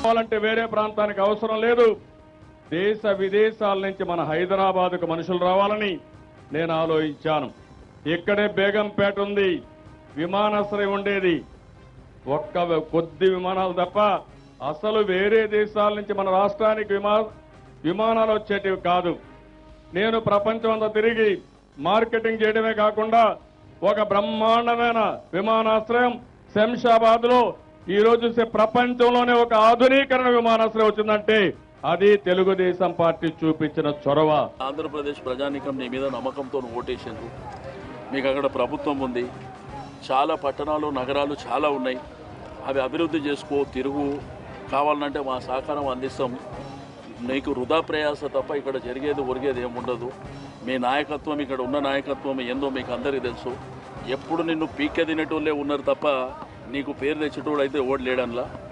రావాలంటే వేరే ప్రాంతానికి అవసరం లేదు దేశ విదేశాల నుంచి మన హైదరాబాద్కు మనుషులు రావాలని నేను ఆలోచించాను ఇక్కడే బేగంపేట ఉంది విమానాశ్రయం ఉండేది ఒక్క వ- కొద్ది విమానాలు తప్ప అసలు వేరే దేశాల నుంచి మన రాష్ట్రానికి విమా విమానాలు వచ్చేటివి కాదు నేను ప్రపంచం అంతా తిరిగి మార్కెటింగ్ చేయడమే కాకుండా ఒక బ్రహ్మాండమైన విమానాశ్రయం శంషాబాద్ లో ఈ రోజు చూస్తే ప్రపంచంలోనే ఒక ఆధునీకరణ విమానాశ్రయం వచ్చిందంటే అది తెలుగుదేశం పార్టీ చూపించిన చొరవ ఆంధ్రప్రదేశ్ ప్రజానీకం నీ మీద నమ్మకంతో ఓటేసిండ్రు మీకు అక్కడ ప్రభుత్వం ఉంది చాలా పట్టణాలు నగరాలు చాలా ఉన్నాయి అవి అభివృద్ధి చేసుకో తిరుగు కావాలంటే మా సహకారం అందిస్తాం నీకు వృధా ప్రయాస తప్ప ఇక్కడ జరిగేది ఒరిగేది ఏముండదు మీ నాయకత్వం ఇక్కడ ఉన్న నాయకత్వం ఏందో మీకు అందరికీ తెలుసు ఎప్పుడు నిన్ను పీకె తినేటోళ్ళే ఉన్నారు తప్ప నీకు పేరు తెచ్చేటోడు అయితే ఓడి లేడన్లా